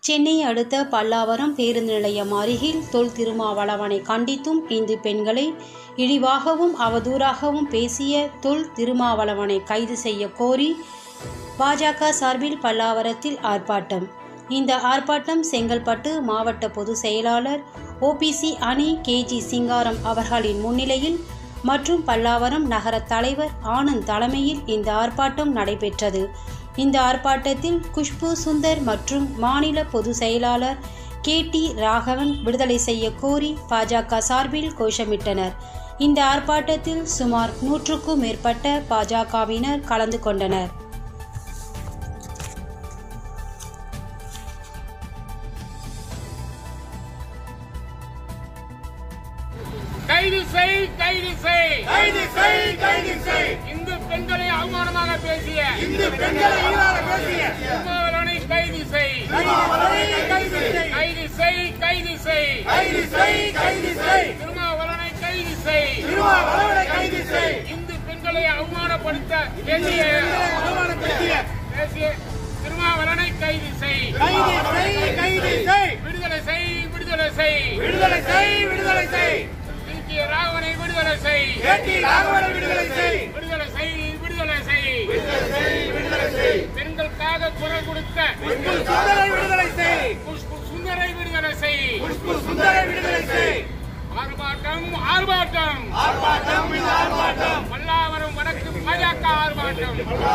சென்னை அடுத்த பல்லாவரம் பேருந்து நிலையம் அருகில் தொல் திருமாவளவனை கண்டித்தும் இந்து பெண்களை இழிவாகவும் அவதூறாகவும் பேசிய தொல் திருமாவளவனை கைது செய்ய கோரி பாஜக சார்பில் பல்லாவரத்தில் ஆர்ப்பாட்டம் இந்த ஆர்ப்பாட்டம் செங்கல்பட்டு மாவட்ட பொதுச் செயலாளர் ஓபிசி அணி கேஜி சிங்காரம் அவர்களின் முன்னிலையில் மற்றும் பல்லாவரம் நகர தலைவர் ஆனந்த் தலைமையில் இந்த ஆர்ப்பாட்டம் நடைபெற்றது இந்த ஆர்ப்பாட்டத்தில் குஷ்பு சுந்தர் மற்றும் மாநில பொதுச் செயலாளர் கே டி ராகவன் விடுதலை செய்ய கோரி பாஜக சார்பில் கோஷமிட்டனர் இந்த ஆர்ப்பாட்டத்தில் சுமார் நூற்றுக்கும் மேற்பட்ட பாஜகவினர் கலந்து கொண்டனர் கைது செய் கைது செய் கைது செய் கைது செய் இந்து பெண்களை அவமானமாக பேசிய இந்து பெண்களை இழிவாக பேசிய திருமாவளவனை கைது செய் திருமாவளவனை கைது செய் கைது செய் கைது செய் கைது செய் கைது செய் திருமாவளவனை கைது செய் திருமாவளவனை கைது செய் இந்து பெண்களை அவமானப்படுத்த பேசிய அவமானப்படுத்திய பேசிய திருமாவளவனை கைது செய் கைது செய் கைது செய் விடுதலை செய் விடுதலை செய் விடுதலை செய் விடுதலை செய் டி ராகவனை விடுதலை செய் ஏடி ராகவனை விடுதலை செய் விடுதலை செய் விடுதலை செய் விடுதலை செய் பெண்களுக்காக குரல் கொடுத்த குஷ்பு சுந்தரை விடுதலை செய் குஷ்பு சுந்தரை விடுதலை செய் குஷ்பு சுந்தரை விடுதலை செய் ஆர்ப்பாட்டம் ஆர்ப்பாட்டம் ஆர்ப்பாட்டம் இது ஆர்ப்பாட்டம் பல்லாவரம் வடக்கு பாஜக ஆர்ப்பாட்டம்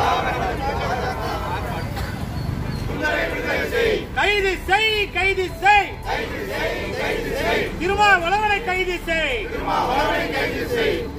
கைது செய் கைது செய் திருமாவளவனை கைது செய்